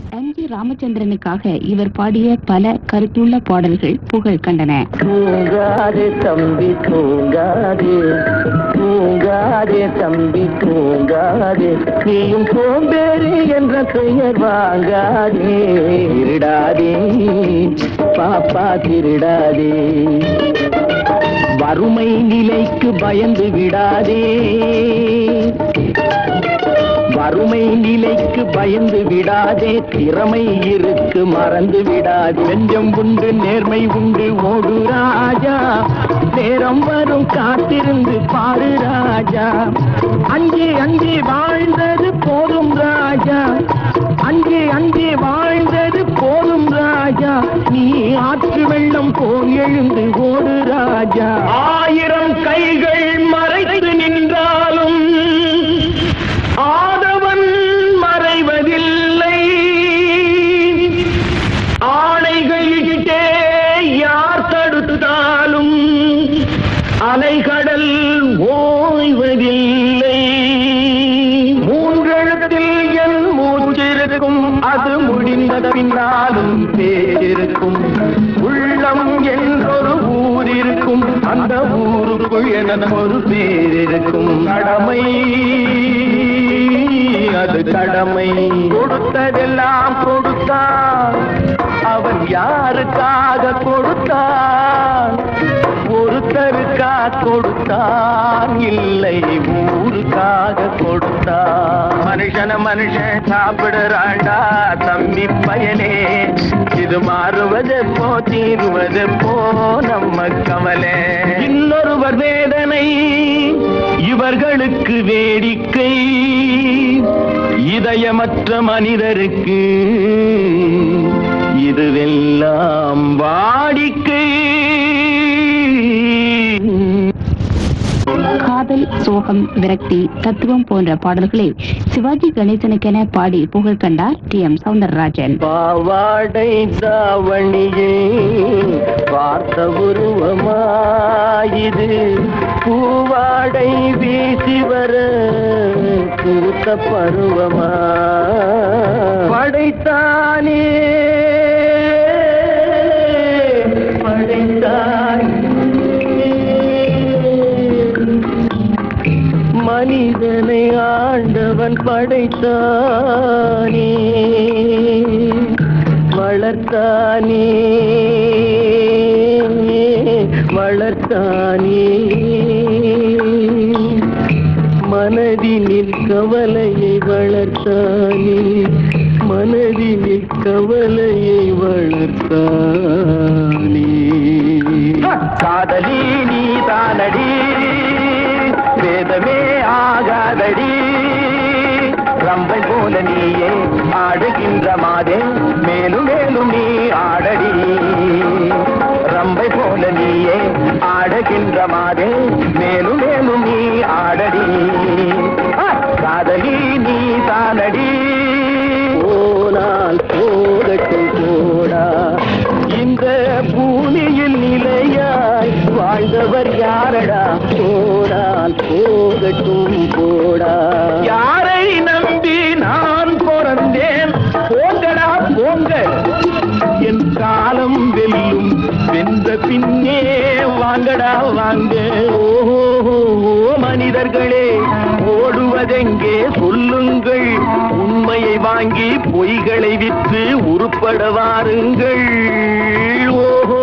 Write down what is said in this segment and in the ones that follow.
M G ராமச்சந்திரனுக்காக இவர் பாடிய பல கருத்துள்ள பாடல்கள் புகழ் கண்டன தூங்காதே தம்பி தூங்காதே தூங்காதே தம்பி தூங்காதே நீயும் சோம்பேறி என்ற பெயர் வாங்காதே திருடாதே பாப்பா திருடாதே வறுமை நிலைக்கு பயந்து விடாதே வறுமை நிலைக்கு பயந்து விடாதே திறமை இருக்கு மறந்து விடாதே நெஞ்சம் உண்டு நேர்மை உண்டு ஓடு ராஜா நேரம் வரும் காத்திருந்து பாரு ராஜா அங்கே அங்கே வாழ்ந்தது போதும் ராஜா அங்கே அங்கே வாழ்ந்தது போதும் ராஜா நீ ஆற்று வெள்ளம் போல் எழுந்து ஓடு ராஜா ஆயிரம் கைகள் மறைத்து நின்றாலும் ஆதவன் மறைவதில்லை ஆணைகளிட்டே யார் தடுத்தாலும் அலைகடல் ஓய்வதில்லை மூன்றெழுத்தில் என் மூச்சிருக்கும் அது முடிந்த பின்னாலும் பேரிருக்கும் உள்ளம் என்றொரு ஊர் இருக்கும் அந்த ஊருக்குள் என ஒரு பேர் இருக்கும் கடமை அது கடமை கொடுத்ததெல்லாம் கொடுத்தான் அவன் யாருக்காக கொடுத்தான் ஒருத்தருக்கா கொடுத்தான் இல்லை ஊருக்காக கொடுத்தான் மனுஷன மனுஷன் சாப்பிடுறாண்டா தம்பி பயலே இது மாறுவது போ தீருவது போ நம்ம கவலை இன்னொருவர் வேதனை இவர்களுக்கு வேடிக்கை இதயமற்ற மனிதருக்கு இதுவெல்லாம் வாடிக்கை காதல் சோகம் விரக்தி தத்துவம் போன்ற பாடல்களை சிவாஜி கணேசனுக்கென பாடி புகழ் கண்டார் டி எம் சவுந்தரராஜன் பாவாடை தாவணியே பார்த்த உருவமாயிது பூவாடை வீசி வர பூத்த பருவமா படைத்தானே படைத்தானே மனிதனை ஆண்டவன் படைத்தானே வளர்த்தானே வளர்த்தானே மனதினில் கவலையை வளர்த்தானே மனதினில் கவலையை வளர்த்தானே காதலி நீ தானடி வேதமே ஆகாதடி ரம்பை போல நீயே ஆடுகின்ற மாதே மேலும் மேலும் நீ ஆடடி ரம்பை போல நீயே ஆடுகின்ற மாதே மேலும் மேலும் நீ ஆடடி ஆ, காதலி நீ தானடி போனால் போகட்டும் போடா இந்த பூமியில் நிலையாய் வாழ்ந்தவர் யாரடா போனால் போகட்டும் போடா யாரை நம்பி நான் பிறந்தேன் போங்கடா போங்க என் காலம் வெல்லும் வென்ற பின்னே வாங்கடா வாங்க ஓஹோ மனிதர்களே ஓடுவதெங்கே சொல்லுங்கள் உண்மையை வாங்கி பொய்களை விற்று உருப்பட வாருங்கள் ஓஹோ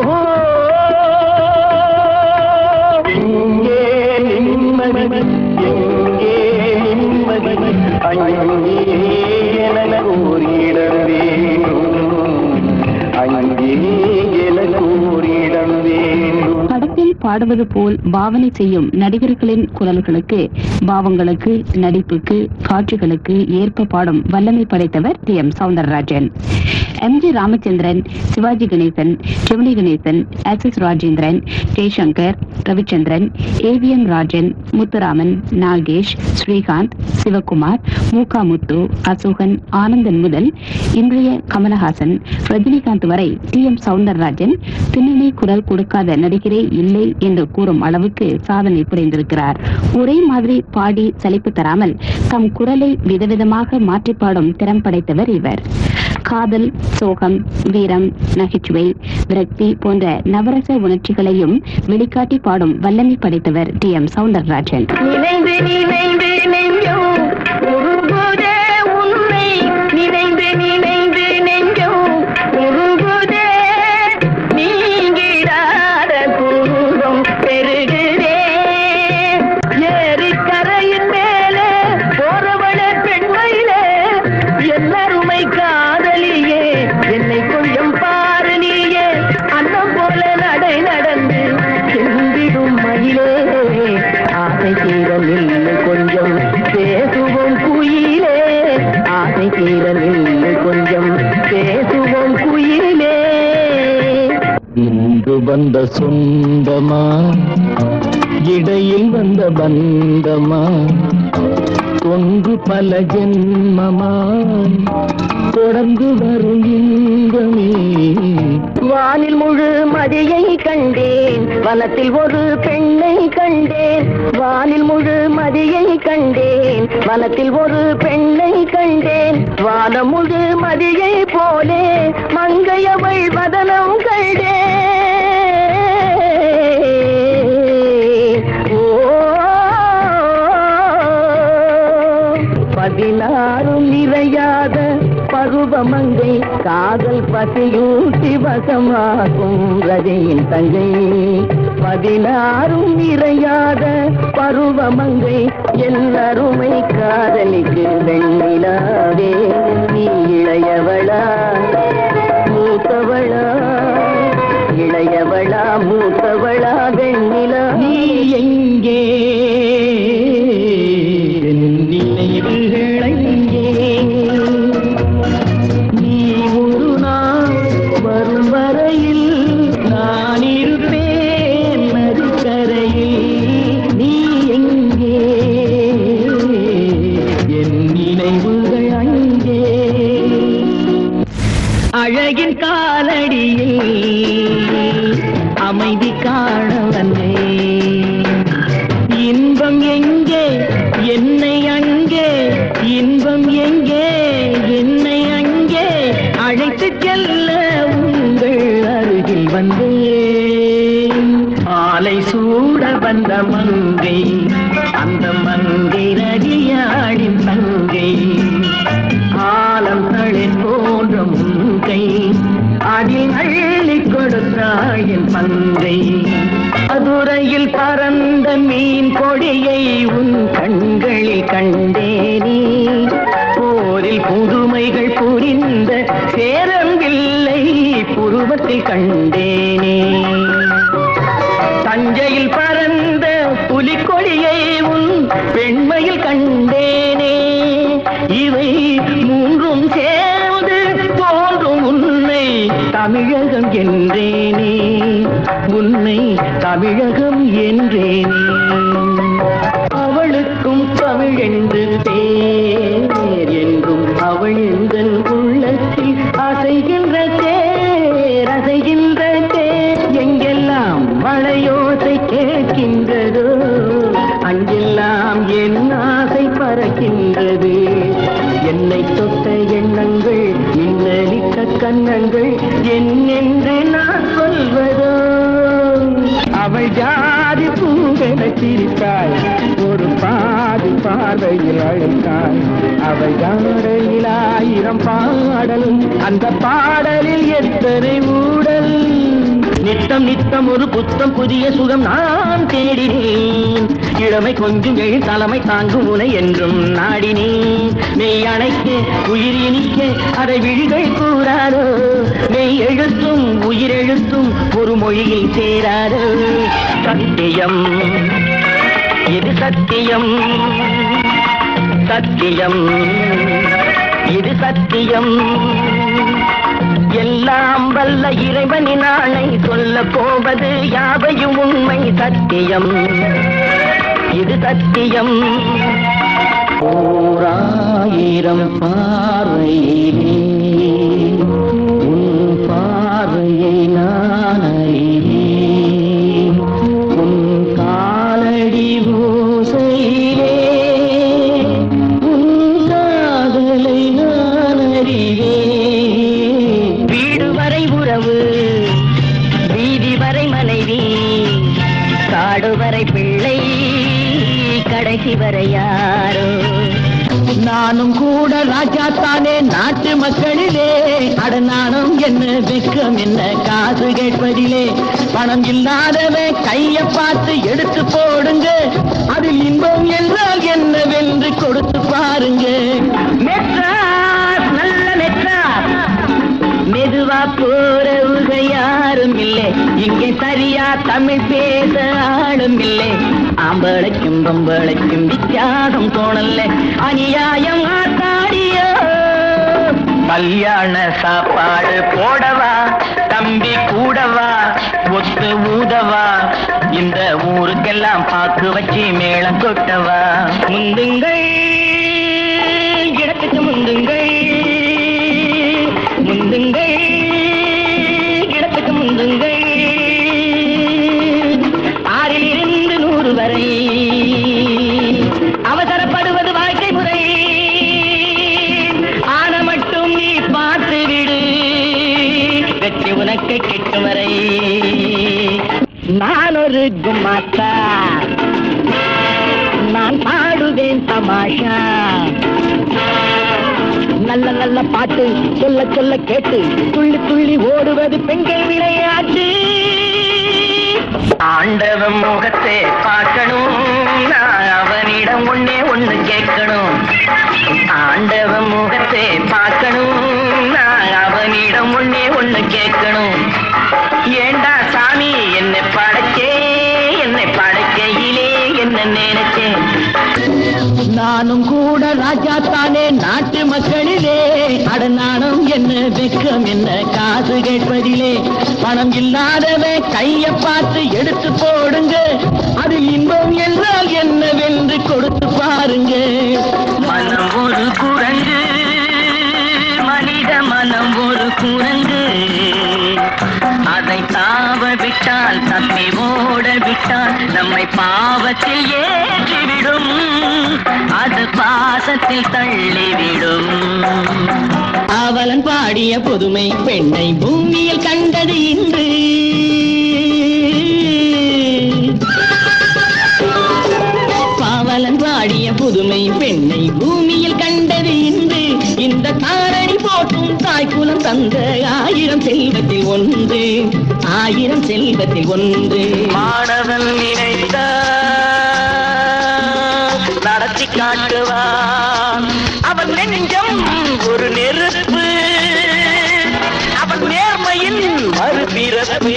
எங்கே நிம்மதி எங்கே நிம்மதி அங்கே எனக்கு ஒரு இடம் வேண்டும் அங்கே எனக்கு ஒரு இடம் வேண்டும் படத்தில் பாடுவது போல் பாவனை செய்யும் நடிகர்களின் குரல்களுக்கு பாவங்களுக்கு நடிப்புக்கு காட்சிகளுக்கு ஏற்ப பாடும் வல்லமை படைத்தவர் T M Soundararajan M G Ramachandran Sivaji Ganesan Gemini Ganesan S S Rajendran Jaishankar Ravichandran AVM Rajan Muthuraman Nagesh Srikanth Sivakumar மூகா முத்து அசோகன் ஆனந்தன் முதல் இன்றைய கமலஹாசன் ரஜினிகாந்த் வரை டி எம் சவுந்தரராஜன் பின்னணி குரல் கொடுக்காத நடிகரே இல்லை என்று கூறும் அளவுக்கு சாதனை புரிந்திருக்கிறார் ஒரே மாதிரி பாடி சலிப்பு தராமல் தம் குரலை விதவிதமாக மாற்றி பாடும் திறம் படைத்தவர் இவர் காதல் சோகம் வீரம் நகைச்சுவை விரக்தி போன்ற நவரச உணர்ச்சிகளையும் வெளிக்காட்டி பாடும் வல்லமை படைத்தவர் டி எம் சவுந்தரராஜன் நினைந்து நினைந்து நெஞ்சம் உருகுதே உன்னை நினைந்து நினைந்து நெஞ்சம் உருகுதே நீங்கிடாத துன்பம் பெருகுதே ஏரிக்கரையின் மேலே போறவளே பெண்மையிலே எல்லாருமை காதலியே என்னை கொஞ்சம் பாரு நீயே அன்னம் போல நடை நடந்து சென்றிடும் மயிலே ஆசை தீர நில்லு கொஞ்சம் பேசுவோம் குயிலே ஆசை தீர நில்லு கொஞ்சம் பேசுவோம் குயிலே இன்று வந்த சொந்தமா இடையில் வந்த பந்தமா தொன்று பல ஜென்மமா தொடர்ந்து வரும் இன்பமே வானில் முழு மதியை கண்டேன் வனத்தில் ஒரு பெண்ணை கண்டேன் வானில் முழு மதியை கண்டேன் வனத்தில் ஒரு பெண்ணை கண்டேன் வானம் முழு மதியை போலே மங்கையவள் வதனம் கண்டேன் ஓ பதினாறும் நிறையாத பருவமங்கை காதல் பசியூட்டி வசமாகும் ரஜையின் தங்கை பதினாறும் நிறையாத பருவமங்கை என் அருமை காதலிக்கு வெண்ணிலாவே நீ இளையவளா மூத்தவளா இளையவளா மூத்தவளா வெண்ணிலா நீ எங்கே என் நினைவுகள் எங்கே? நீ ஒரு நாள் வரும் வரையில் நான் இருப்பேன் நதிக்கரையில் நீ எங்கே என் நினைவுகள் அங்கே அழகின் காலடியில் அமைதி காண வந்தேன் இன்பம் எங்கே என்னை அங்கே இன்பம் எங்கே என்னை அங்கே அழைத்து செல்ல உங்கள் அருகில் வந்தேன் ஆலை சூட வந்த மங்கை அந்த மங்கை நதியாடின் தங்கை ஆலம் தளிர் போன்ற முன்கை அதில் அள்ளி கொடுத்தாள் என் பங்கை மதுரையில் பறந்த மீன் கொடியை உன் கண்களில் கண்டேனே போரில் புதுமைகள் புரிந்த சேரம்பில்லை புருவத்தில் கண்டேனே தஞ்சையில் பறந்த புலிக்கொடியை உன் பெண்மையில் கண்டேனே இவை மூன்றும் சேர்ந்து தோன்றும் உன்னை தமிழகம் என்றேனே உன்னை தமிழகம் என்றேனே அவளுக்கும் தமிழ் என்று பேர் என்றும் அவள் எங்கள் உள்ளத்தில் அசைகின்ற தேர் அசைகின்ற தேர் எங்கெல்லாம் மழையோசை கேட்கின்றதோ அங்கெல்லாம் என் ஆசை பறக்கின்றது என்னை தொட்ட எண்ணங்கள் இன்னலிக்க கண்ணங்கள் என்னென்று நான் சொல்வதோ அவள் ஜாதி பூவென சிரித்தாள் ஒரு பாதி பார்வையில் அழைத்தாள் அவள் ஜாடையில் ஆயிரம் பாடல் அந்த பாடலில் எத்தனை ஊடல் நித்தம் நித்தம் ஒரு புத்தம் புதிய சுகம் நான் தேடினேன் இளமை கொஞ்சம் எழு தலைமை தாங்கும் உனை என்றும் நாடினேன் மெய் அணைக்க உயிர் இனிக்க அதை விழிகள் கூறாதோ மெய் எழுத்தும் உயிர் எழுத்தும் ஒரு மொழியில் சேராதோ சத்தியம் இது சத்தியம் சத்தியம் இது சத்தியம் எல்லாம் வல்ல இறைவனின் ஆணை சொல்ல போவது யாவையும் உண்மை சத்தியம் இது சத்தியம் ஓராயிரம் பார்வையிலே உன் பார்வையை நான் அறிவேன் உன் காலடி ஓசையிலே பிரிவே வீடு வரை உறவு வீதி வரை மனைவி காடு வரை பிள்ளை கடைசி வரை யாரோ நானும் கூட ராஜா தானே நாட்டு மக்களிலே அடநாணம் என்ன வெக்கம் என்ன காசு கேட்பதிலே பணம் இல்லாதவன் கைய பார்த்து எடுத்து போடுங்க அதில் இன்பம் என்றால் என்னவென்று கொடுத்து பாருங்க மெட்ராஸ் நல்ல மெட்ராஸ் மெதுவா போறவுக யாரும் இல்லை இங்கே சரியா தமிழ் பேச ஆளும் இல்லை ஆம்பளைக்கும் பொம்பளைக்கும் வித்தியாசம் தோணல அநியாயம் ஆத்தாடியோ கல்யாண சாப்பாடு போடவா தம்பி கூடவா ஒத்து ஊதவா இந்த ஊருக்கெல்லாம் பாக்கு வச்சு மேளம் கொட்டவா முந்துங்கள் இடத்துக்கு முந்துங்கள் முந்துங்கள் இடத்துக்கு முந்துங்கள் ஆறில் இருந்து நூறு வரை அவசரப்படுவது வாழ்க்கை முறை ஆன மட்டும் நீ பார்த்து விடு வெற்றி உனக்கு கிட்டும் வரை நான் ஒரு கும்மாத்தா நான் பாடுவேன் தமாஷா நல்ல நல்ல பாட்டு சொல்ல சொல்ல கேட்டு துள்ளி துள்ளி ஓடுவது பெண்கள் விளையாட்டு ஆண்டவன் முகத்தை பார்க்கணும் நான் அவனிடம் ஒண்ணே ஒண்ணு கேட்கணும் ஆண்டவன் முகத்தை பார்க்கணும் நான் அவனிடம் ஒண்ணே ஒண்ணு கேட்கணும் ஏண்டா சாமி என்னை படைச்சே என்னை படைக்கையிலே என்ன நினைச்சேன் நானும் கூட ராஜா தானே நாட்டு மக்களிலே அடநாணம் என்ன வெக்கம் என்ன காசு கேட்பதிலே பணம் இல்லாதவன் கைய பார்த்து எடுத்து போடுங்க அது இன்பம் என்றால் என்னவென்று கொடுத்து பாருங்க மனம் ஒரு குரங்கு மனித மனம் ஒரு குரங்கு அதை தாவ விட்டால் தப்பி ஓட விட்டால் நம்மை பாவத்தில் ஏற்றிவிடும் அது பாசத்தில் தள்ளிவிடும் அவலன் பாடிய புதுமை பெண்ணை பூமியில் கண்டது இன்று பாவலன் பாடிய புதுமை பெண்ணை பூமியில் கண்டது இன்று இந்த தாரணி போற்றும் தாய்க்குலம் தந்த ஆயிரம் செல்வத்தில் ஒன்று ஆயிரம் செல்வத்தில் ஒன்று மாணவன் நினைத்த நடத்தி காட்டுவான் அவன் நெஞ்சம் ஒரு நெருப்பு அவன் நேர்மையில் மறுபிறப்பு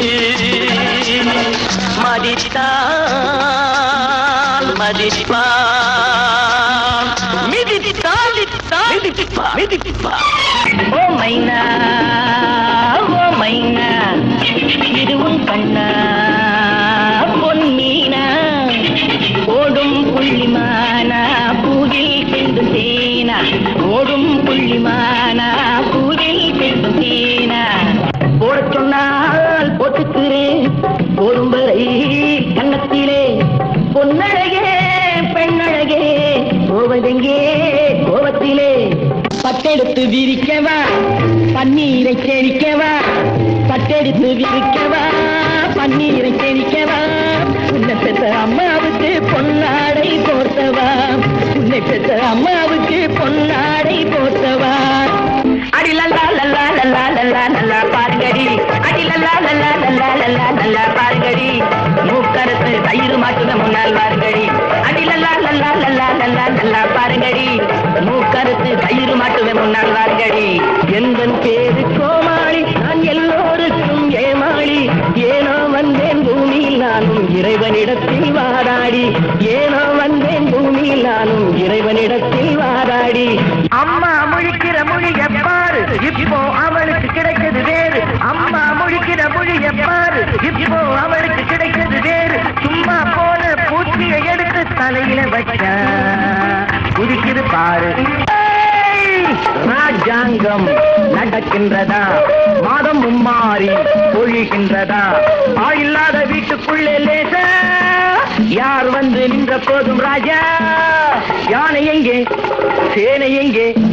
மதித்தால் மதிப்பான் மிதித்தால் மிதிப்பான் மிதிப்பான் ஓ மைனா ஓ மைனா இது உன் கண்ணா பொன் மீனா ஓடும் புள்ளிமானா பூவில் சென்று தேனா ஓடும் புள்ளிமானா பூவில் சென்று தேனா போட சொன்னால் போட்டுக்கிறேன் போடும் வரை கண்ணத்திலே பொன்னழகே பெண்ணழகே போவதெங்கே கோபத்திலே பட்டெடுத்து விரிக்கவா பன்னீரை தெளிக்கவா பட்டெடுத்து விரிக்கவா பன்னீரை தெளிக்கவா உன்னை பெற்ற அம்மாவுக்கு பொன்னாடை போர்த்தவா உன்னை பெற்ற அம்மாவுக்கு பொன்னாடை போர்த்தவா அடி லல்லா லல்லா லல்லா லல்லா நல்லா பாருங்கடி அடி லல்லா லல்லா லல்லா லல்லா நல்லா பாருங்கடி மூக்கரத்து தயிர் மாட்டுத முன்னால் வாருங்கடி அடி லல்லா லல்லா லல்லா லல்லா நல்லா பாருங்கடி மூக்கருத்து தயிர் மாட்டுவே முன்னால் வாருங்கடி எந்தன் பேரு கோமாளி நான் எல்லோருக்கும் ஏமாளி ஏனோ வந்தேன் பூமியில் நானும் இறைவனிடத்தில் வாதாடி ஏனோ வந்தேன் பூமியில் நானும் இறைவனிடத்தில் வாதாடி அம்மா முழிக்கிற மொழி எப்பாரு இப்போ அவளுக்கு கிடைச்சது வேறு அம்மா முழிக்கிற மொழி எப்பாரு இப்போ அவளுக்கு கிடைச்சது வேறு சும்மா போன பூச்சியை எடுத்து தலையில வச்சா குதிக்குது பாரு ஏய்! ராஜாங்கம் நடக்கின்றதா மாதம் மும்மாறி பொழிகின்றதா ஆயில்லாத வீட்டுக்குள்ளே லேச யார் வந்து நின்ற போதும் ராஜா யானை எங்கே சேனை எங்கே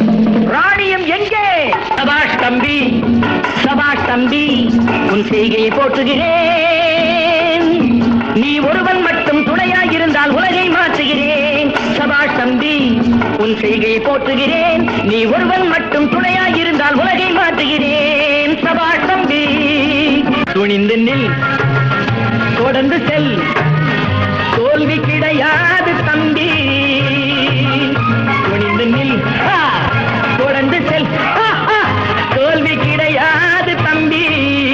ராணியம் எங்கே சபாஷ் தம்பி சபாஷ் தம்பி உன் செய்கையை போற்றுகிறேன் நீ ஒருவன் மட்டும் துணையாய் இருந்தால் உலகை மாற்றுகிறேன் சபாஷ் தம்பி உன் செய்கையை போற்றுகிறேன் நீ ஒருவன் மட்டும் துணையாய் இருந்தால் உலகை மாற்றுகிறேன் சபாஷ் தம்பி துணிந்து நில் தொடர்ந்து செல் தோல்வி கிடையாது தம்பி துணிந்து நில் ஆ, தொடர்ந்து செல் ஆ, ஆ, தோல்வி கிடையாது தம்பி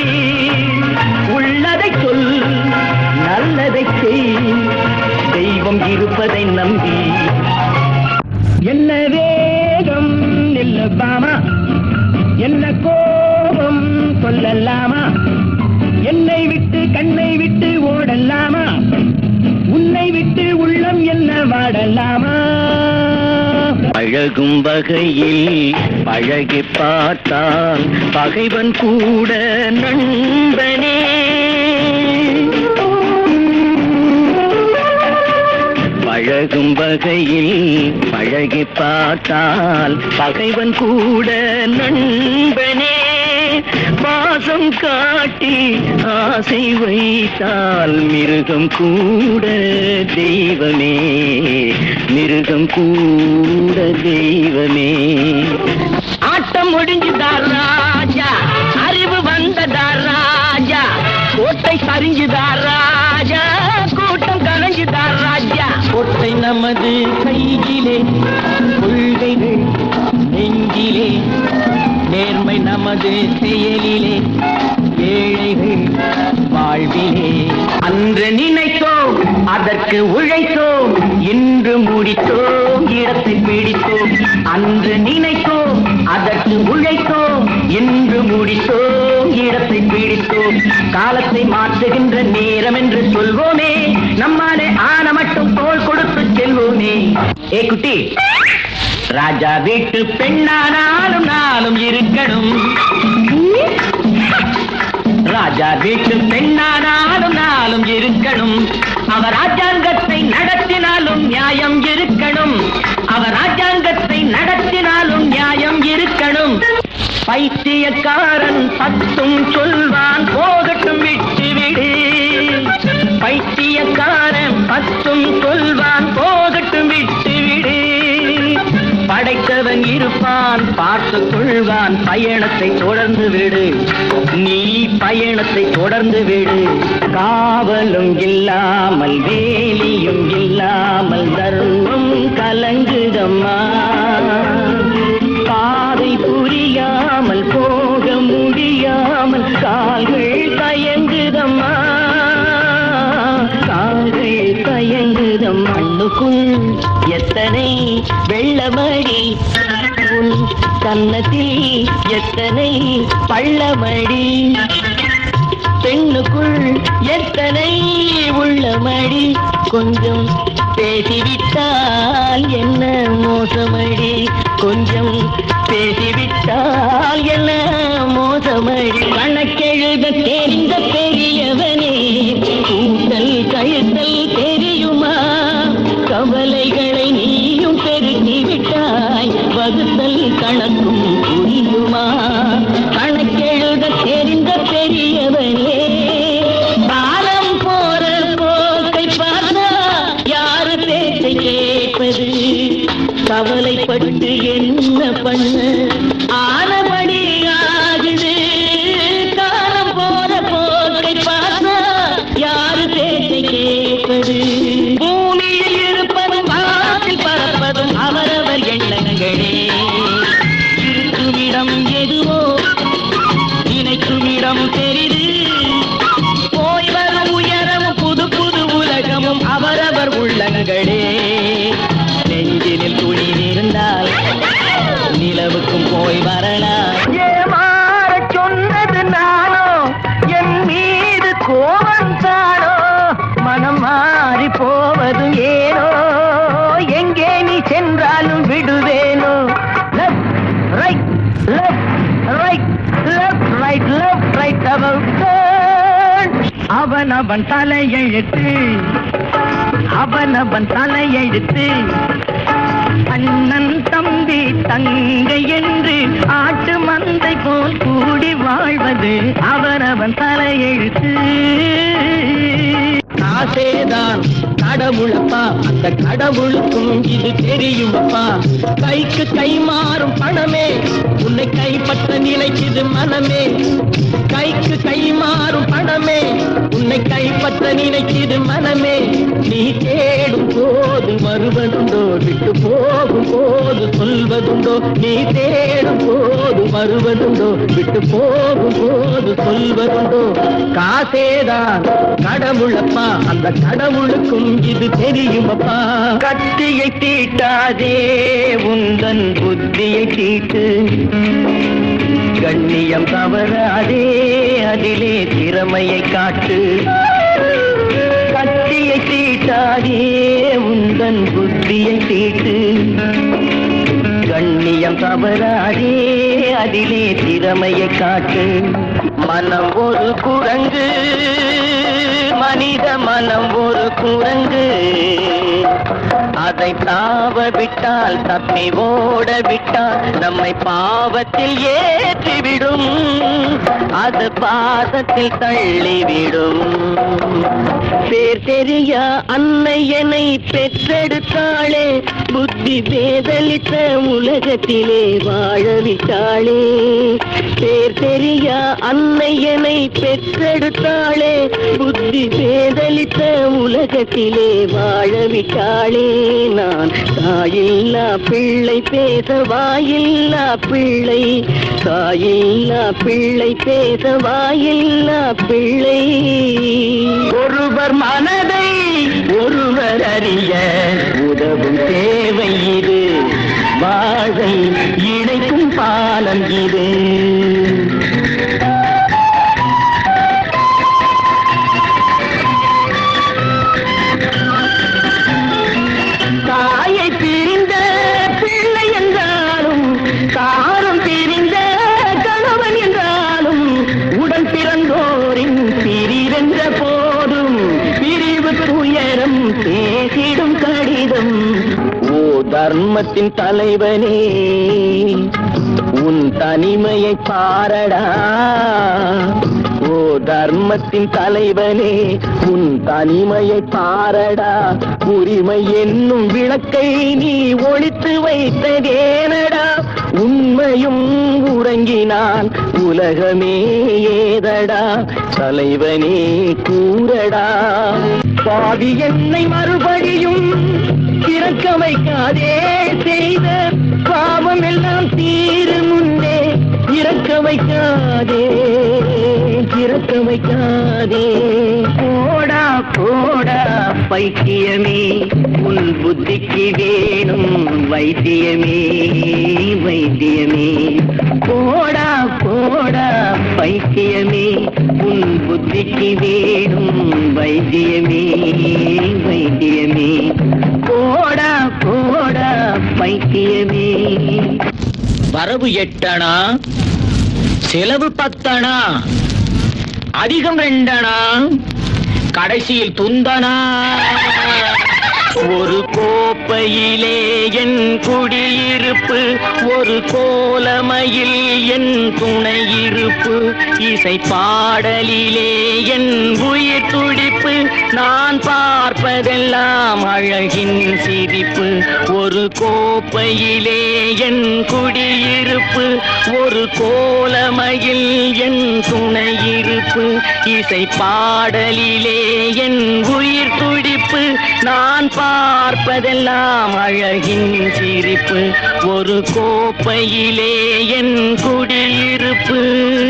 உள்ளதை சொல் நல்லதை செய் தெய்வம் இருப்பதை நம்பி என்ன வேகம் நில்லப்பாமா என்ன கோபம் சொல்லலாமா என்னை விட்டு கண்ணை விட்டு ஓடலாமா உன்னை விட்டு உள்ளம் என்ன வாடலாமா பழகும் வகையில் பழகி பார்த்தால் பகைவன் கூட நண்பனே பழகும் வகையில் பழகி பார்த்தால் பகைவன் கூட நண்பனே பாசம் காட்டி ஆசை வைத்தால் மிருகம் கூட தெய்வமே மிருகம் கூட தெய்வமே ஆட்டம் முடிஞ்சுதார் ராஜா அறிவு வந்ததார் ராஜா கோட்டை சரிஞ்சுதார் ராஜா கூட்டம் கலைஞ்சுதார் ராஜா கோட்டை நமது கையிலே கொள்கைகள் நெஞ்சிலே நேர்மை நமது செயலிலே ஏழைகள் வாழ்விலே அன்று நினைத்தோம் அதற்கு உழைத்தோம் இன்று முடித்தோம் இடத்தை பிடித்தோம் அன்று நினைத்தோம் அதற்கு உழைத்தோம் இன்று முடித்தோம் இடத்தை பிடித்தோம் காலத்தை மாற்றுகின்ற நேரம் என்று சொல்வோமே நம்மாலே ஆன மட்டும் தோல் கொடுத்து செல்வோமே ஏ குட்டி ராஜா வீட்டு பெண்ணானாலும் நாளும் இருக்கணும் ராஜா வீட்டு பெண்ணானாலும் நாளும் இருக்கணும் அவர் ராஜாங்கத்தை நடத்தினாலும் நியாயம் இருக்கணும் அவர் ராஜாங்கத்தை நடத்தினாலும் நியாயம் இருக்கணும் பைத்தியக்காரன் பத்தும் சொல்வான் போகட்டும் விட்டு விடு பைத்தியக்காரன் பத்தும் சொல்வான் போகட்டும் விட்டு விடு படைத்தவன் இருப்பான் பார்த்து கொள்வான் பயணத்தை தொடர்ந்து விடு நீ பயணத்தை தொடர்ந்து விடு காவலும் இல்லாமல் வேலியும் இல்லாமல் தர்மம் கலங்குதம்மா பாதை புரியாமல் போக முடியாமல் கால்கள் தயங்குதம்மா கால்கள் தயங்குதம் மண்ணுக்குள் எத்தனை வெள்ளமடி உன் கன்னத்தில் எத்தனை பள்ளமடி பெண்ணுக்குள் எத்தனை உள்ளமடி கொஞ்சம் பேசிவிட்டால் என்ன மோசமடி கொஞ்சம் பேசிவிட்டால் என்ன மோசமடி கணக்கெழுத தெரிந்த பெரியவனே கூட்டல் கழுத்தல் தெரியுமா கவலைகளை நீயும் பெருக்கி விட்டாய் வகுத்தல் கணக்கும் புரியுமா கணக்கெழுத தெரிந்த பெரியவனே காலம் போற போக்கை பார்த்தா யாரு பேச்சை கேட்பது கவலைப்பட்டு என்ன பண்ண ஆனபடி ஆகுது காலம் போற போக்கை பார்த்தா யாரு பேச்சை கேட்பது பூமியில் இருப்பதும் வானத்தில் பறப்பதும் அவரவர் எண்ணங்களே இருக்குமிடம் எதுவோ நினைக்குமிடம் பெரிது போய் வரும் உயரமும் புது புது உலகமும் அவரவர் உள்ளங்களே நெஞ்சினில் துணிவிருந்தால் நிலவுக்கும் போய் வரலாம் ஏமாற சொன்னது நானோ என் மீது கோபம் தானோ மனம் மாறி போவதும் ஏனோ எங்கே நீ சென்றாலும் விடுவேனோ left right left right left right left right அவன் அவன் அவன் தலையெழுத்து அவன் அவன் தலையெழுத்து அண்ணன் தம்பி தங்கை என்று ஆட்டு மந்தை போல் கூடி வாழ்வது அவரவன் தலையெழுத்து ஆசேதான் கடவுளப்பா அந்த கடவுளுக்கும் இது தெரியுமப்பா கைக்கு கை மாறும் பணமே உன்னை கைப்பற்ற நினைக்குது மனமே கைக்கு கை மாறும் பணமே உன்னை கைப்பற்ற நினைக்குது மனமே நீ தேடும் போது வருவதுண்டோ விட்டு போகும் போது சொல்வதுண்டோ நீ தேடும் போது வருவதுண்டோ விட்டு போகும் போது சொல்வதுண்டோ காசேதான் கடவுளப்பா அந்த கடவுளுக்கும் இது தெரியுமப்பா கத்தியை தீட்டாதே உந்தன் புத்தியை தீட்டு கண்ணியம் தவறாதே அதிலே திறமையை காட்டு கத்தியை தீட்டாதே உந்தன் புத்தியை தீட்டு கண்ணியம் தவறாதே அதிலே திறமையை காட்டு மனம் ஒரு குரங்கு மனித மனம் ஒரு குரங்கு அதை தாவ விட்டால் தப்பி ஓட விட்டால் நம்மை பாவத்தில் ஏற்றிவிடும் அது பாதத்தில் தள்ளிவிடும் பேர் தெரியா அன்னையனை பெற்றெடுத்தாளே புத்தி பேதலித்த உலகத்திலே வாழவிட்டாளே பேர் தெரியா அன்னையனை பெற்றெடுத்தாளே புத்தி பேதலித்த உலகத்திலே வாழவிட்டாளே நான் தாயில்லா பிள்ளை பேச வாயில்லா பிள்ளை தாயில்லா பிள்ளை பேச வாயில்லா பிள்ளை ஒருவர் மனதை ஒருவர் அறிய உதவும் தேவை இது வாழை இணைக்கும் பாலம் இது தாயை பிரிந்த பிள்ளை என்றாலும் தாரம் பிரிந்த கணவன் என்றாலும் உடன் பிறந்தோரின் பிரிவென்ற போதும் பிரிவு துயரம் பேசிடும் கடிதம் ஓ தர்மத்தின் தலைவனே உன் தனிமையை பாரடா ஓ தர்மத்தின் தலைவனே உன் தனிமையை பாரடா உரிமை என்னும் விளக்கை நீ ஒழித்து வைத்ததேனடா உண்மையும் உறங்கினான் உலகமே ஏதடா தலைவனே கூறடா பாவி என்னை மறுபடியும் திறக்க வைக்காதே செய்த பாவம் எல்லாம் தீரும் முன்னே இறக்க வைக்காதே இறக்க வைக்காதே போடா போடா பைத்தியமே உன் புத்திக்கு வேணும் வைத்தியமே வைத்தியமே போடா போடா பைத்தியமே உன் புத்திக்கு வேணும் வைத்தியமே வைத்தியமே போடா போடா பைத்தியமே வரவு எட்டணா செலவு பத்தணா அதிகம் ரெண்டணா கடைசியில் துந்தனா ஒரு கோப்பையிலே என் குடியிருப்பு ஒரு கோலமையில் என் துணை இருப்பு இசை பாடலிலே என் உயிர் துடிப்பு நான் பார்ப்பதெல்லாம் அழகின் சிரிப்பு ஒரு கோப்பையிலே என் குடியிருப்பு ஒரு கோலமையில் என் துணை இருப்பு இசை பாடலிலே என் உயிர் துடிப்பு நான் பார்ப்பதெல்லாம் அழகின் சிரிப்பு ஒரு கோப்பையிலே என் குடியிருப்பு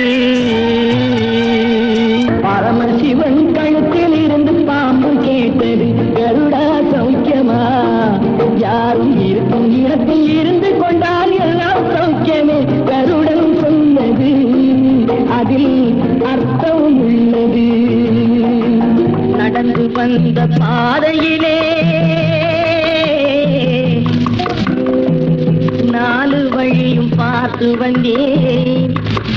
பரமசிவன் கழுத்தில் இருந்து பாம்பு கேட்டது கருடா சௌக்கியமா யாரும் இருக்கும் இடத்தில் இருந்து கொண்டால் எல்லாம் சௌக்கியமே கருடன் சொன்னது அதில் அர்த்தம் உள்ளது நடந்து வந்த பாதையிலே நாலு வழியும் பார்த்து வந்தேன்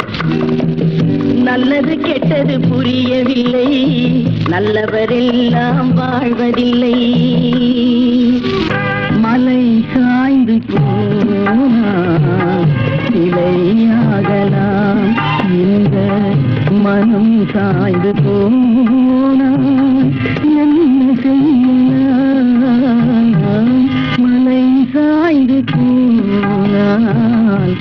நல்லது கெட்டது புரியவில்லை நல்லவரெல்லாம் வாழ்வதில்லை மன மலை சாய்ந்து போனால் சிலையாகலாம் இந்த மனம் சாய்ந்து போனால் என்ன செய்யலாம் மலை சாய்ந்து போனால்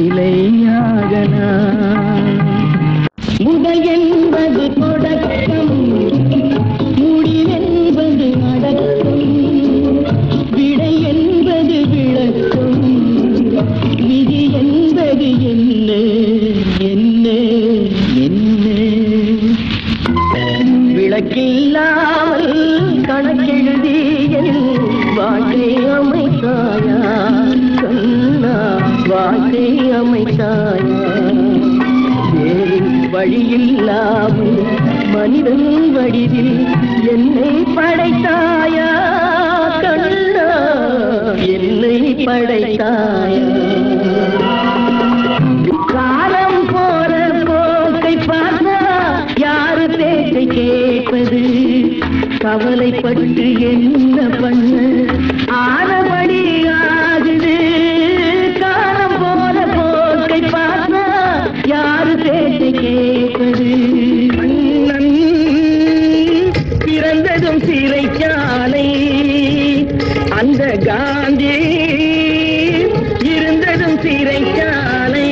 சிலையாகலாம் முதல் என்பது தொடக்கம் முடிவென்பது அடக்கம் விடை என்பது விளக்கம் விதி என்பது என்ன என்ன என்ன விளக்கில்லாமல் கணக்கெழுதி என் வாழ்க்கை அமைத்தாயா கண்ணா வாழ்க்கை அமைத்தாயா வேறு வழியில்லாமல் மனிதன் வடிவில் என்னை படைத்தாயா கண்ணா என்னை படைத்தாயா காலம் போற போக்கை பார்த்தா யாரு பேச்சை கேட்பது கவலைப்பட்டு என்ன பண்ண ஆனபடி ஆகுது காலம் போற போக்கை பார்த்தா யாரு பேச்சை கேட்பது அண்ணன் பிறந்ததும் சிறைச்சாலை அந்த காந்தி இருந்ததும் சிறைச்சாலை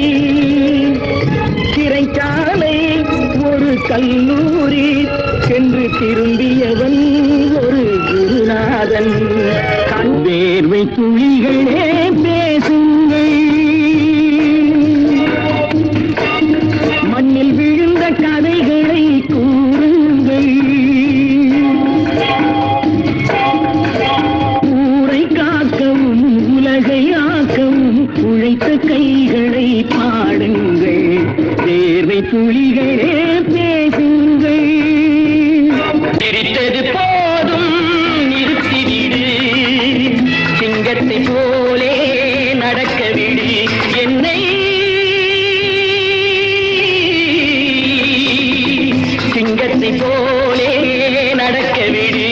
சிறைச்சாலை ஒரு கல்லூரி சென்று திரும்பியவன் ஒரு குருநாதன் கண் வேர்வை துளிகளே பேசுங்கள் மண்ணில் விழுந்த கதைகளை கூறுங்கள் ஊரை காக்கவும் உலகை ஆக்கவும் உழைத்த கைகளை பாடுங்கள் தேர்வை துளிகளே பேசுங்கள் சிரித்தது போதும் நிறுத்திவிடு சிங்கத்தை போலே நடக்க விடு என்னை சிங்கத்தை போலே நடக்க விடு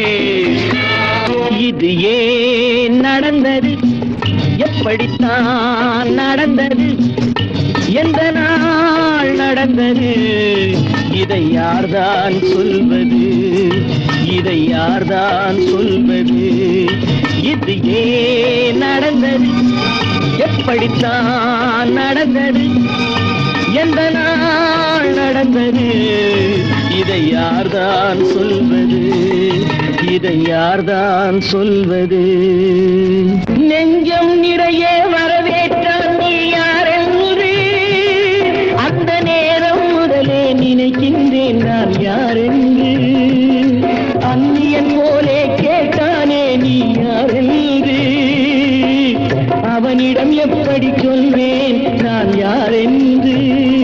இது ஏன் நடந்தது எப்படித்தான் நடந்தது எந்த நாள் நடந்தது இதை யார்தான் சொல்வது இதை யார்தான் சொல்வது இது ஏன் நடந்தது எப்படித்தான் நடந்தது எந்த நாள் நடந்தது இதை யார்தான் சொல்வது இதை யார்தான் சொல்வது நெஞ்சம் நிறைய வரவேற்றான் நீ யாரென்று அந்த நேரம் முதலே நினைக்கின்றேன் நான் யாரென்று அந்நியன் போலே கேட்டானே நீ யாரென்று அவனிடம் எப்படி சொல்வேன் நான் யாரென்று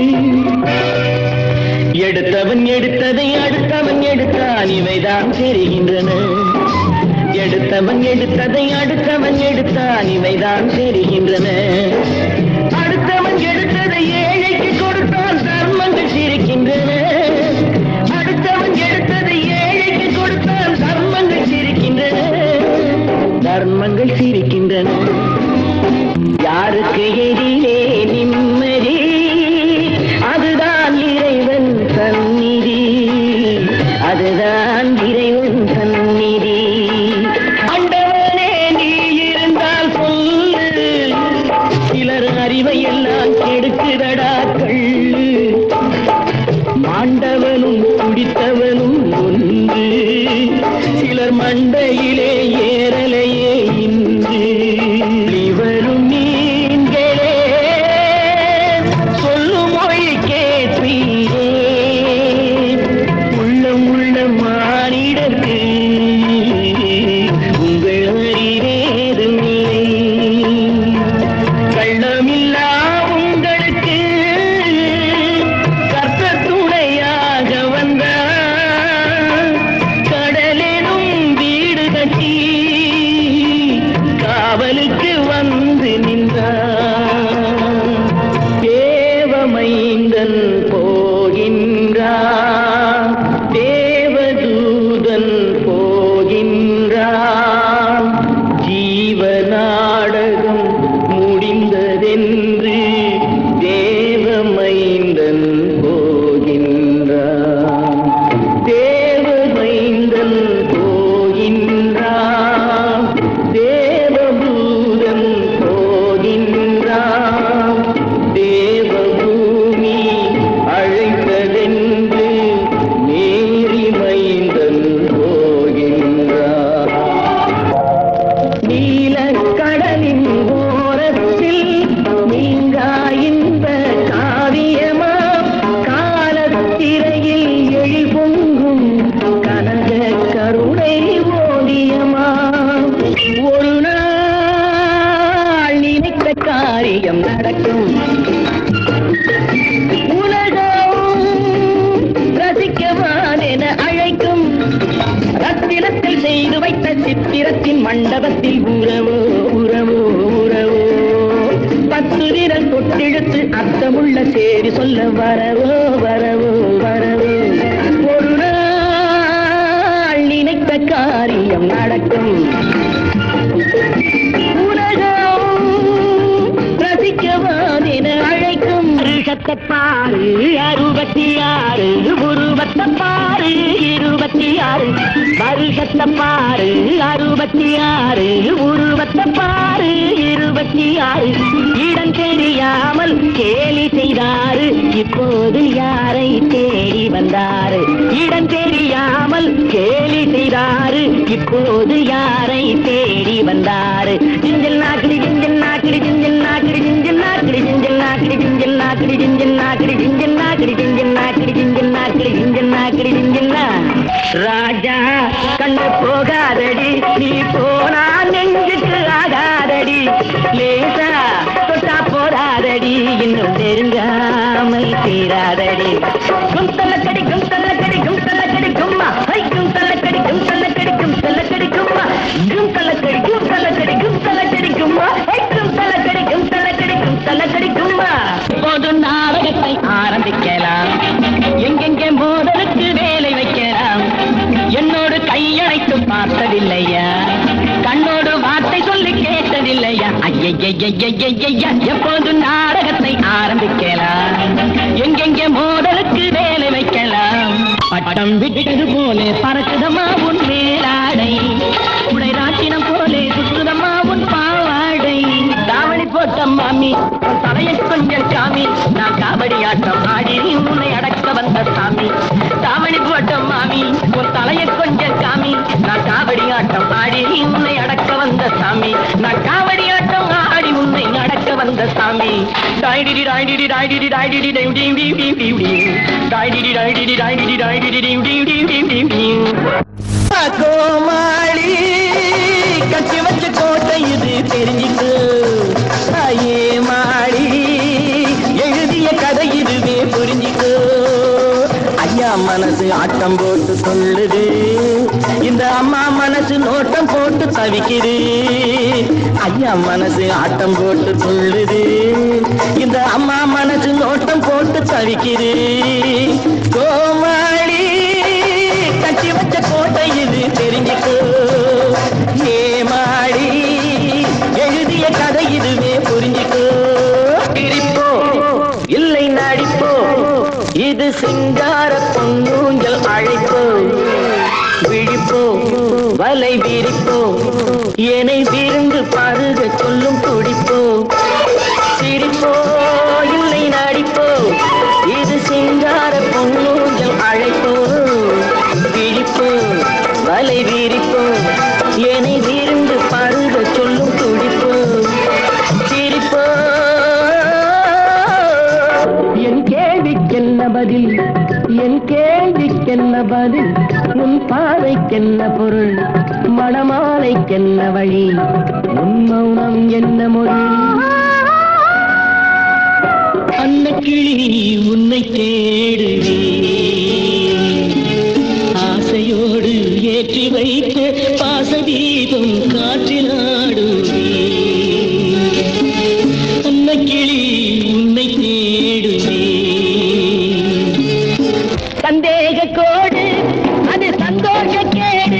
எடுத்தவன் எடுத்ததை அடுத்தவன் எடுத்தான் இவைதான் தெரிகின்றன எடுத்தவன் எடுத்ததை அடுத்தவன் எடுத்தான் இவைதான் தெரிகின்றன அடுத்தவன் எடுத்ததை ஏழைக்கு கொடுத்தான் தர்மங்கள் சிரிக்கின்றன அடுத்தவன் எடுத்ததை ஏழைக்கு கொடுத்தான் தர்மங்கள் சிரிக்கின்றன தர்மங்கள் சிரிக்கின்றன யாருக்கு எதிரே நிம்மதி அதுதான் இறைவன் சந்நிதி அதுதான் இறைவன் சந்நிதி ஆண்டவனே நீ இருந்தால் சொல்லு சிலர் அறிவை எல்லாம் கெடுக்க மண்டபத்தில் உறவோ உறவோ உறவோ பத்து விரல் தொட்டெடுத்து அர்த்தமுள்ள சேரி சொல்ல வரவோ வரவோ வரவோ ஒரு நாள் நினைத்த காரியம் நடக்கும் உலகம் ரசிக்கவாதென அழைக்கும் ரிஷத்தை பாரு அறுபத்தி ஆறு உருவத்தை பாரு இருபத்தி ஆறு வருஷத்தை பாரு அறுபத்தி ஆறு உருவத்தை பாரு இருபத்தி ஆறு இடம் தெரியாமல் கேலி செய்தாரு இப்போது யாரை தேடி வந்தாரு இடம் தெரியாமல் கேலி செய்தாரு இப்போது யாரை தேடி வந்தாரு ஜிஞ்சல் நாக்கிடி ஜிஞ்சல் நாக்கிடி ஜிஞ்சல் நாக்கிடி ஜிஞ்சல் நாக்கிடி ஜிஞ்சல் நாக்கிடி ஜிஞ்சல் நாக்கிடி ஜிஞ்சல் நாக்கிடி ஜிஞ்சல் நாக்கிடி ஜிஞ்சல் நாக்கிடி ஜிஞ்சல் நாக்கிடி ஜிஞ்சல் நாக்கிடி ஜிஞ்சல் ராஜா கண்ணு போகாதடி நீ போனா நெஞ்சுக்கு ஆகாதடி லேசா தொட்டா போதாதடி இன்னும் நெருங்காமல் தீராதடி கும் தள்ளக்கடி கும் தள்ளக்கடி கும் தள்ளக்கடி கும்மா ஹை கும் தள்ளக்கடி கும் தள்ளக்கடி கும் தள்ளக்கடி கும்மா கும் தள்ளக்கடி கும் தள்ளக்கடி கும் தள்ளக்கடி கும்மா ஹை கும் தள்ளக்கடி கும் தள்ளக்கடி கும் தள்ளக்கடி கும்மா இப்போது நாடகத்தை ஆரம்பிக்கலாம் எங்கெங்கே மோதலுக்கு வேலை வைக்கலாம் என்னோடு கையழைத்து பார்த்ததில்லையா கண்ணோடு வார்த்தை சொல்லி கேட்டதில்லையா ஐயையா எப்போது நாடகத்தை ஆரம்பிக்கலாம் எங்கெங்கே மோதலுக்கு வேலை வைக்கலாம் பட்டம் விட்டது போலே பறக்குதமா உன் மேலாடை உடை ராட்டினம் போலே சுற்றுதமா உன் பாவாடை தாவணி போட்ட மாமி உன் தலையை கொஞ்சம் காமி நான் காவடி ஆட்டம் ஆடி உன்னை அடக்க வந்த சாமி தாவணி போட்ட மாமி உன் தலையை கொஞ்சம் காமி நான் காவடி ஆட்டம் ஆடி உன்னை அடக்க வந்த சாமி நான் காவடி ஆட்டம் ஆடி உன்னை அடக்க வந்த சாமி டாய்டிடி டாய்டிடி டாய்டிடி டாய்டிடி டைம் டிம் டிம் டிம் டிம் டிம் டாய்டிடி டாய்டிடி டாய்டிடி டாய்டிடி டிம் டிம் டிம் டிம் டிம் டிம் கோமாளி கட்டி வச்ச கோட்டை இது தெரிஞ்சுக்கு ஐயே மாடி எழுதிய கதை இதுவே புரிஞ்சுக்கு ஐயா மனசு ஆட்டம் போட்டு சொல்லுது இந்த அம்மா மனசு நோட்டம் போட்டு தவிக்குது ஐயா மனசு ஆட்டம் போட்டு சொல்லுது இந்த அம்மா மனசு நோட்டம் போட்டு தவிக்குது கோமாளி கட்டி வச்ச கோட்டை இது தெரிஞ்சுக்கோ ஏமாடி எழுதிய கதை இதுவே புரிஞ்சுக்கோ சிரிப்போ இல்லை நடிப்போ இது சிங்கார பொன்னூஞ்சல் அழைப்போ விழிப்போ வலை விரிப்போ என்னை விருந்து பருக சொல்லும் துடிப்போ சிரிப்போ இல்லை நடிப்போ இது சிங்கார பொன்னூஞ்சல் அழைப்போ விழிப்போ வலை விரிப்போ என்னை விருந்து பருக சொல்லும் துடிப்போ சிரிப்போ என் கேள்விக்கென்ன பதில் என் கேள்விக்கென்ன பதில் உன் பாதைக்கென்ன பொருள் மணமாலைக்கென்ன வழி உன் மௌனம் என்ன மொழி அன்னக்கிளி உன்னை தேடுவே ஆசையோடு ஏற்றி வைத்த பாசதீபம் காற்றிலாடுவே அன்னக்கிளி உன்னை தேடுவே சந்தேக கோடு அது சந்தோஷ கேடு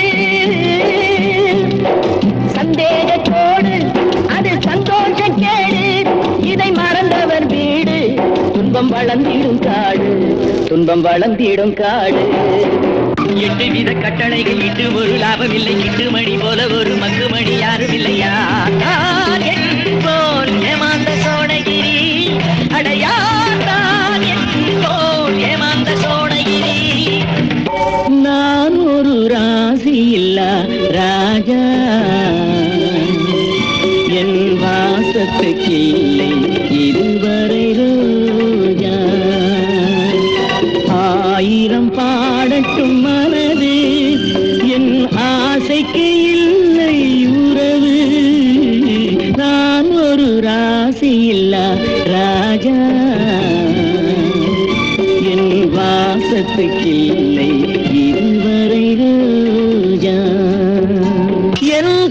சந்தேக கோடு அது சந்தோஷ கேடு இதை மறந்தவர் வீடு துன்பம் வளர்ந்திடும் காடு துன்பம் வளர்ந்திடும் காடு எட்டு வித கட்டளைகள் இட்டு ஒரு லாபம் இல்லை கிட்டு மணி போல ஒரு மக்கு மணி யாரும் இல்லையா நான் எட்டு போல் ஏமாந்த சோழகிரி அடையாதான் எட்டு போல் ஏமாந்த சோழகிரி நான் ஒரு ராசி இல்ல ராஜா என் வாசத்துக்கு இல்லை இதுவரை ரோஜா ஆயிரம் பாடட்டும் மனது என் ஆசைக்கு இல்லை உறவு நான் ஒரு ராசி இல்ல ராஜா என் வாசத்துக்கு இல்லை இதுவரை ரோஜா என்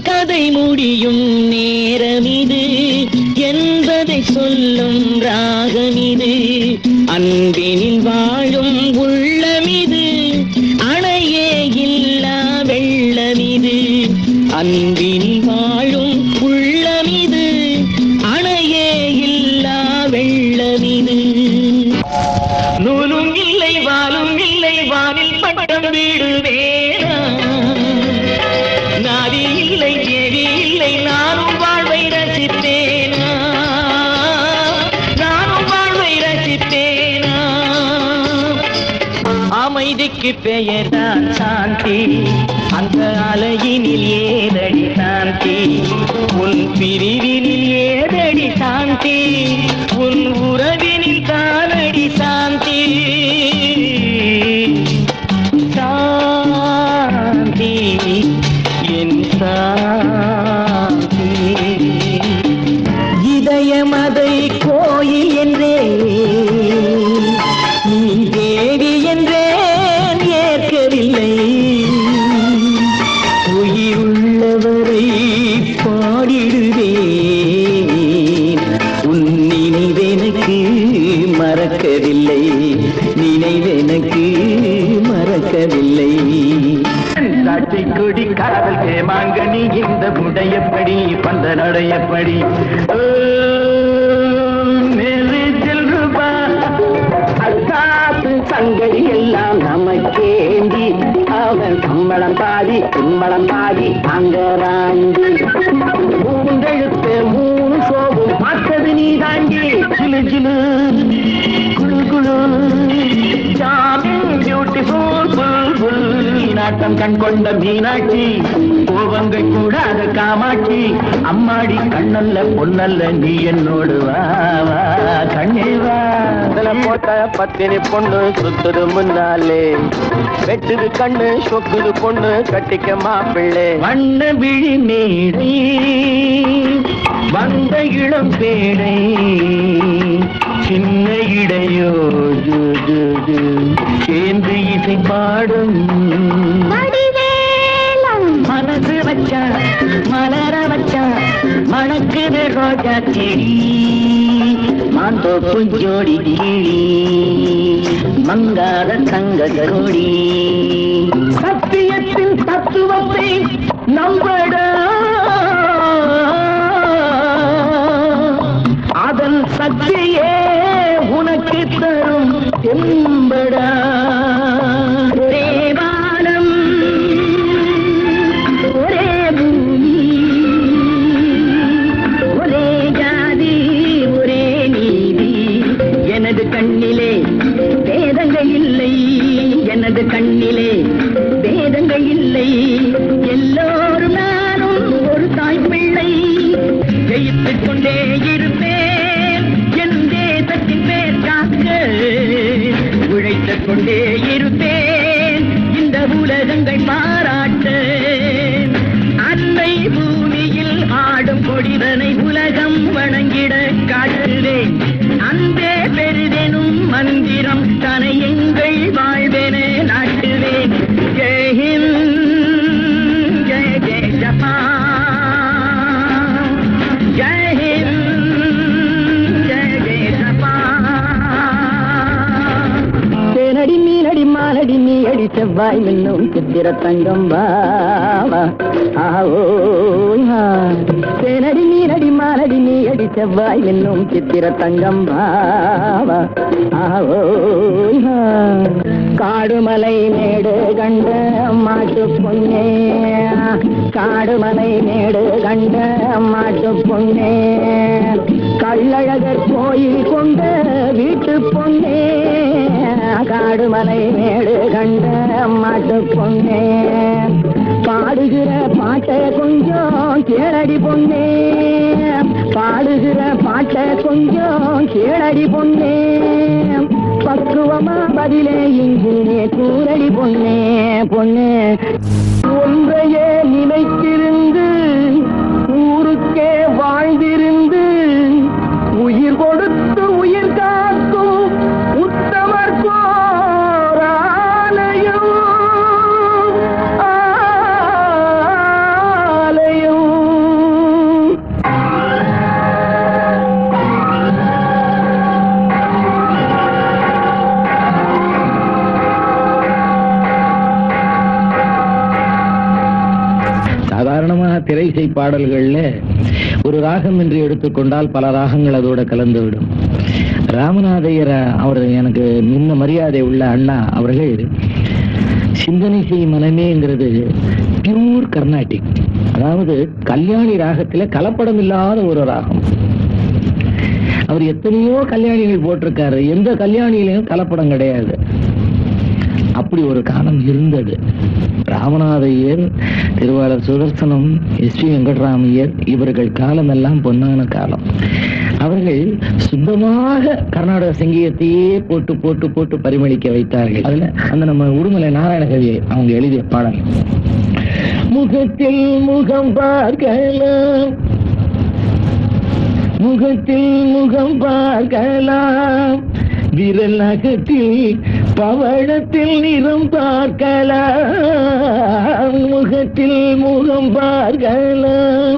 பிரியும் நேரம் இது என்பதை சொல்லும் ராகம் இது அன்பினில் வாழும் உள்ளமிது அணையே இல்லா வெள்ளமிது அன்பினில் வாழும் உள்ளமிது அணையே இல்லா வெள்ளமிது நூலும் இல்லை வாலும் இல்லை வானில் பட்டம் வீடு வேணா நாதி இல்லை தேவி இல்லை நானும் வாழ்வை ரசித்தேனா நானும் வாழ்வை ரசித்தேனா அமைதிக்கு பெயர்தான் சாந்தி அந்த அலையினில் ஏதடி சாந்தி உன் பிரிவினில் ஏதடி சாந்தி உன் உறவினில் தானடி சாந்தி சாந்தி என் சாந்தி இதயமதை கோயில் என்றே நீ தேவி என்றேன் ஏற்கவில்லை உயிருள்ளவரை பாடிடுவேன் உன் நினைவெனக்கு மறக்கவில்லை நினைவெனக்கு மறக்கவில்லை காட்சி கொடி காதல் கேமாங்கனி இந்த உடையப்படி பந்த நடையப்படி மேலே செல்ருபா அசாத்து சங்கடி எல்லாம் நமக்கேந்தி அவன் சம்பளம் பாதி கும்பளம் பாதி அங்கராண்டி மூன்றெழுத்து மூணு சோகம் பார்த்தது நீ தாண்டி சிலு சிலு குழு குழு சாமிங் பியூட்டிஃபுல் புல் புல் நாட்டம் கண் கொண்ட மீனாட்சி கோபங்கள் கூடாத காமாட்சி அம்மாடி கண்ணல்ல பொன்னல்ல நீ என்னோடு வா வா கண்ணே வா இதுல போட்ட பத்தினி பொண்ணு சுத்துது முன்னாலே வெட்டுது கண்ணு சொக்குது பொண்ணு கட்டிக்க மாப்பிள்ளை வண்ண விழி மேடை வந்த இளம் பேடை சின்ன இடையோ ஜு, ஜு, ஜு, சேர்ந்து இசை பாடும் மனசு வச்சா மலர வச்சா மணக்குது ரோஜா செடி மாந்தோப்பு ஜோடி கிளி மங்காத தங்க கரோடி சத்தியத்தின் தத்துவத்தை நம்படா அதன் சக்தியே உனக்கு தரும் தெம்படா ஒரே வானம் ஒரே பூமி ஒரே ஜாதி ஒரே நீதி எனது கண்ணிலே வேதங்கள் இல்லை எனது கண்ணிலே வேதங்கள் இல்லை எல்லோரும் நானும் ஒரு தாய் பிள்ளை ஜெயித்துக் கொண்டே இருப்பேன் என் தேசத்தின் பேர் காக்க உழைத்துக் கொண்டே இருப்பேன் இந்த உலகங்கள் பாராட்ட அன்னை பூமியில் ஆடும் கொடிதனை உலகம் வணங்கிட காட்டுவேன் அன்பே பெரிதெனும் மந்திரம் தனை எங்கள் வாழ்வென நாட்டுவேன் ஜெய் ஹிந்த் ஜெய் ஜெய் ஜப்பான் ஜெய் ஹிந்த் ஜெய் ஜெய் ஜப்பான் தேனடி மீனடி மாலடி நீ அடி செவ்வாய் மின்னும் சித்திர தங்கம் பாவா ஆவோ தேனடி மீனடி மாலடி நீ அடி செவ்வாய் மின்னும் சித்திர தங்கம் பாவா ஆவோ காடுமலை மேடு கண்ட மாட்டு பொன்னே காடுமலை மேடு கண்ட மாட்டு பொன்னே கள்ளழகர் கோயில் கொண்ட வீட்டு பொன்னே காடுமலை மேடு கண்ட மாட்டு பொன்னே பாடுகிற பாட்டை கொஞ்சம் கேளடி பொன்னே பாடுகிற பாட்டை கொஞ்சம் கேளடி பொன்னே பக்குவமா பதிலே இங்கே கூரடி பொன்னே பொண்ணே ஒன்றையே நினைத்திருந்து ஊருக்கே வாழ்ந்திருந்து உயிர் கொடுத்து உயிர் காக்கும் உத்தமர் போராலயம் ஆலயம் திரைசை பாடல்கள்ல ஒரு ராகம் என்று எடுத்துக்கொண்டால் பல ராகங்கள் அதோட கலந்துவிடும் ராமநாதையர் அவர் எனக்கு முன்ன மரியாதை உள்ள அண்ணா அவர்கள் சிந்தனை செய் மனமேங்கிறது பியூர் கர்நாடிக் அதாவது கல்யாணி ராகத்துல கலப்படம் இல்லாத ஒரு ராகம் அவர் எத்தனையோ கல்யாணிகள் போட்டிருக்காரு எந்த கல்யாணியிலையும் கலப்படம் கிடையாது அப்படி ஒரு காலம் இருந்தது ராமநாதையர் திருவாளர் சுதர்சனம் எஸ் பி வெங்கட்ராமையர் இவர்கள் காலமெல்லாம் பொன்னான காலம் அவர்கள் சுத்தமாக கர்நாடக சங்கீதத்தையே போட்டு போட்டு போட்டு பரிமளிக்க வைத்தார்கள் அதுல அந்த நம்ம உடுமலை நாராயணகவி அவங்க எழுதிய பாடல் முகத்தில் முகம் பார்க்கலாம் முகத்தில் முகம் பார்க்கலாம் விரல் நகத்தில் பவழத்தில் நிறம் பார்க்கலாம் முகத்தில் முகம் பார்க்கலாம்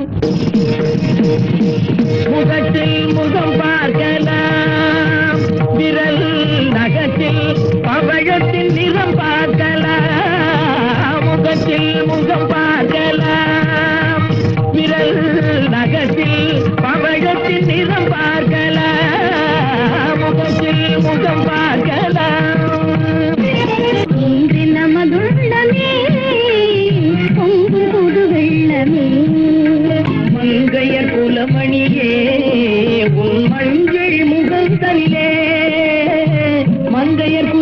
முகத்தில் முகம் பார்க்கலாம் விரல் நகத்தில் பவழத்தில் நிறம் பார்க்கலாம் முகத்தில் முகம் பார்க்கலாம் விரல் நகத்தில் பவழத்தில் நிறம் பார்க்கலாம் முகத்தில் முகம் பார்க்கலாம் இன்று நமதுள்ளமே பொங்கும் புது வெள்ளமே மங்கைய குலமணியே உன் மஞ்சள் முகத்தலிலே மங்கையர்